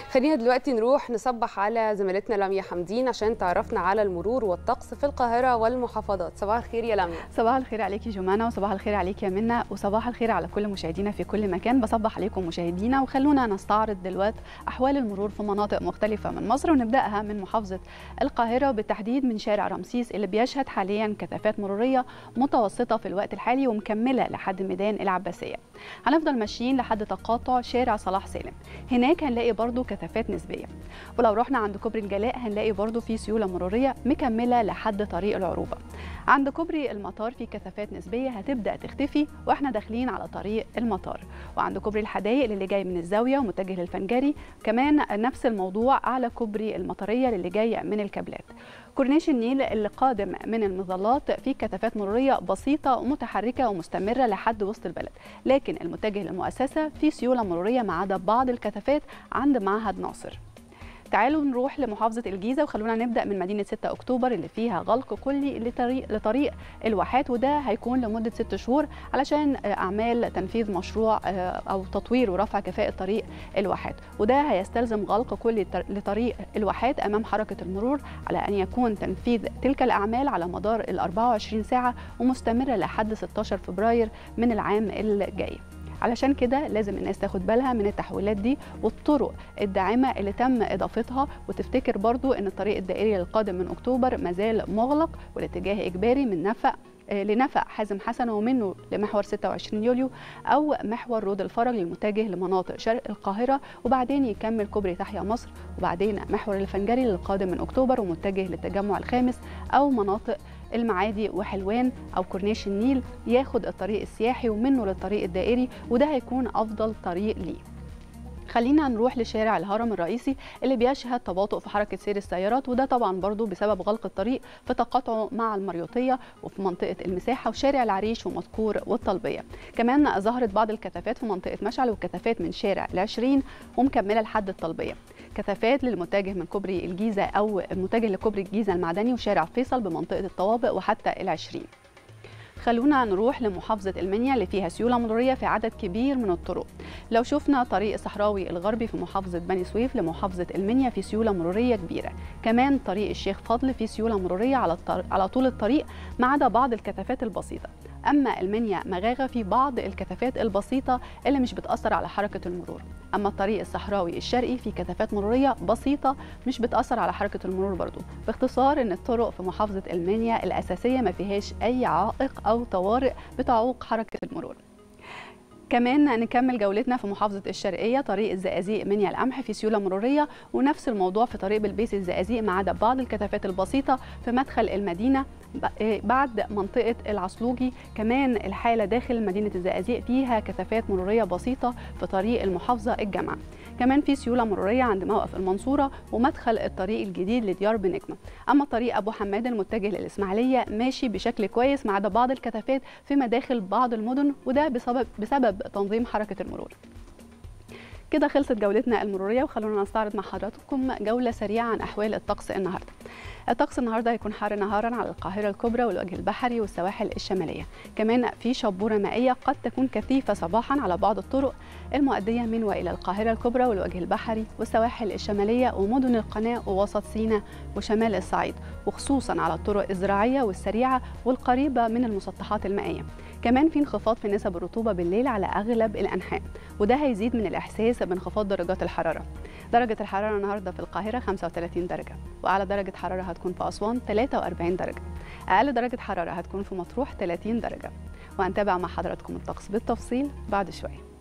خلينا دلوقتي نروح نصبح على زميلتنا لميا حمدين عشان تعرفنا على المرور والطقس في القاهرة والمحافظات صباح الخير يا لميا صباح الخير عليكي جمانة وصباح الخير عليك يا منى وصباح الخير على كل مشاهدينا في كل مكان بصبح عليكم مشاهدينا وخلونا نستعرض دلوقتي أحوال المرور في مناطق مختلفة من مصر ونبدأها من محافظة القاهرة بالتحديد من شارع رمسيس اللي بيشهد حاليا كثافات مرورية متوسطة في الوقت الحالي ومكملة لحد ميدان العباسية هنفضل ماشيين لحد تقاطع شارع صلاح سالم هناك هنلاقي برضو كثافات نسبية ولو رحنا عند كوبري الجلاء هنلاقي برضو في سيولة مرورية مكملة لحد طريق العروبة عند كوبري المطار في كثافات نسبية هتبدأ تختفي واحنا داخلين على طريق المطار وعند كوبري الحدائق اللي جاي من الزاوية ومتجه للفنجري كمان نفس الموضوع على كوبري المطرية اللي جاي من الكابلات كورنيش النيل اللي قادم من المظلات في كثافات مرورية بسيطة ومتحركة ومستمرة لحد وسط البلد لكن المتجه للمؤسسة في سيولة مرورية ما عدا بعض الكثافات عند معهد ناصر تعالوا نروح لمحافظة الجيزة وخلونا نبدأ من مدينة 6 أكتوبر اللي فيها غلق كلي لطريق, لطريق الواحات وده هيكون لمدة 6 شهور علشان أعمال تنفيذ مشروع أو تطوير ورفع كفاءة طريق الواحات وده هيستلزم غلق كلي لطريق الواحات أمام حركة المرور على أن يكون تنفيذ تلك الأعمال على مدار ال 24 ساعة ومستمرة لحد 16 فبراير من العام الجاي علشان كده لازم الناس تاخد بالها من التحويلات دي والطرق الداعمة اللي تم إضافتها وتفتكر برضو أن الطريق الدائري القادم من أكتوبر مازال مغلق والاتجاه إجباري من نفق لنفق حازم حسن ومنه لمحور 26 يوليو أو محور رود الفرج للمتجه لمناطق شرق القاهرة وبعدين يكمل كوبري تحيا مصر وبعدين محور الفنجري للقادم من أكتوبر ومتجه للتجمع الخامس أو مناطق المعادي وحلوان او كورنيش النيل ياخد الطريق السياحي ومنه للطريق الدائري وده هيكون افضل طريق ليه خلينا نروح لشارع الهرم الرئيسي اللي بيشهد تباطؤ في حركه سير السيارات وده طبعا برضو بسبب غلق الطريق في تقاطعه مع المريوطيه وفي منطقه المساحه وشارع العريش ومذكور والطلبيه كمان ظهرت بعض الكثافات في منطقه مشعل والكثافات من شارع العشرين ومكمله لحد الطلبيه كثافات للمتجه من كوبري الجيزه او المتجه لكوبري الجيزه المعدني وشارع فيصل بمنطقه الطوابق وحتى العشرين خلونا نروح لمحافظة المنيا اللي فيها سيولة مرورية في عدد كبير من الطرق لو شفنا طريق الصحراوي الغربي في محافظة بني سويف لمحافظة المنيا في سيولة مرورية كبيرة كمان طريق الشيخ فضل في سيولة مرورية على, الطر... على طول الطريق ما عدا بعض الكثافات البسيطة أما المنيا مغاغة في بعض الكثافات البسيطة اللي مش بتأثر على حركة المرور أما الطريق الصحراوي الشرقي في كثافات مرورية بسيطة مش بتأثر على حركة المرور برضو باختصار إن الطرق في محافظة المنيا الأساسية ما فيهاش أي عائق أو طوارئ بتعوق حركة المرور كمان نكمل جولتنا في محافظة الشرقية طريق الزقازيق منيا القمح في سيولة مرورية ونفس الموضوع في طريق بلبيس الزقازيق ما عدا بعض الكثافات البسيطة في مدخل المدينة بعد منطقة العصلوجي كمان الحالة داخل مدينة الزقازيق فيها كثافات مرورية بسيطة في طريق المحافظة الجامعة كمان في سيولة مرورية عند موقف المنصورة ومدخل الطريق الجديد لديار بنجمة أما طريق أبو حماد المتجه للإسماعيلية ماشي بشكل كويس ما عدا بعض الكثافات في مداخل بعض المدن وده بسبب, بسبب تنظيم حركة المرور كده خلصت جولتنا المروريه وخلونا نستعرض مع حضراتكم جوله سريعه عن احوال الطقس النهارده. الطقس النهارده هيكون حار نهارا على القاهره الكبرى والوجه البحري والسواحل الشماليه، كمان في شبوره مائيه قد تكون كثيفه صباحا على بعض الطرق المؤديه من والى القاهره الكبرى والوجه البحري والسواحل الشماليه ومدن القناه ووسط سيناء وشمال الصعيد، وخصوصا على الطرق الزراعيه والسريعه والقريبه من المسطحات المائيه. كمان في انخفاض في نسب الرطوبه بالليل على اغلب الانحاء وده هيزيد من الاحساس بانخفاض درجات الحراره درجه الحراره النهارده في القاهره 35 درجه واعلى درجه حراره هتكون في اسوان 43 درجه اقل درجه حراره هتكون في مطروح 30 درجه وهنتابع مع حضراتكم الطقس بالتفصيل بعد شويه